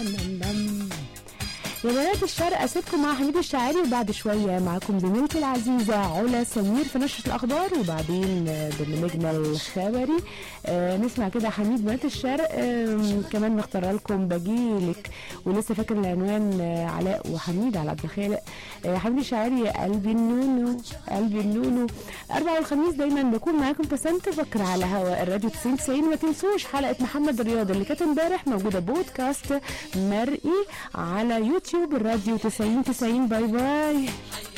يا بنات الشرق اسيبكم مع حميد الشاعري وبعد شويه معاكم زميلتي العزيزه علا سمير في نشره الاخبار وبعدين برنامجنا الخبري آه نسمع كده حميد بنات الشرق آه كمان مختار لكم بجيلك ولسه فاكر العنوان آه علاء وحميد على عبد الخالق آه حميد الشاعري قلبي النونو قلبي النونو اربع والخميس دايما بكون معاكم بسنت فكر على هوا الراديو 90 90 ما تنسوش حلقه محمد الرياض اللي كانت امبارح موجوده بودكاست مرئي على يوتيوب الراديو 90 90 باي باي